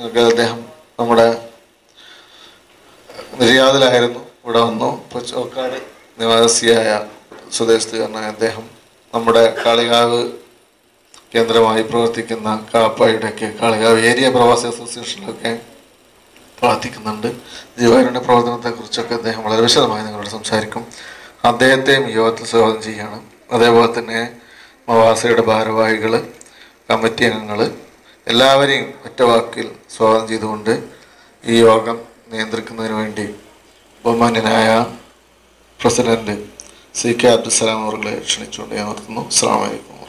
ഒക്കെ അദ്ദേഹം നമ്മുടെ നിര്യാതിലായിരുന്നു ഇവിടെ വന്നു ഇപ്പോൾ ചോക്കാട് നിവാസിയായ സ്വദേശത്തുകാരനായ അദ്ദേഹം നമ്മുടെ കാളികാവ് കേന്ദ്രമായി പ്രവർത്തിക്കുന്ന കാപ്പായുടെയൊക്കെ കാളികാവ് ഏരിയ പ്രവാസി അസോസിയേഷനിലൊക്കെ പ്രവർത്തിക്കുന്നുണ്ട് ജീവകാരുണ്യ പ്രവർത്തനത്തെക്കുറിച്ചൊക്കെ അദ്ദേഹം വളരെ വിശദമായി നിങ്ങളോട് സംസാരിക്കും അദ്ദേഹത്തെയും ഈ യോഗത്തിൽ സ്വാഗതം ചെയ്യണം അതേപോലെ തന്നെ മവാസയുടെ ഭാരവാഹികൾ കമ്മിറ്റി അംഗങ്ങൾ എല്ലാവരെയും ഒറ്റ വാക്കിൽ സ്വാഗതം ചെയ്തുകൊണ്ട് ഈ യോഗം നിയന്ത്രിക്കുന്നതിന് വേണ്ടി ബഹുമാന്യനായ പ്രസിഡന്റ് സി കെ അബ്ദുസലാം അവരുടെ ക്ഷണിച്ചുകൊണ്ട് ഞാൻ നിർത്തുന്നു അസ്സാം വലൈക്കും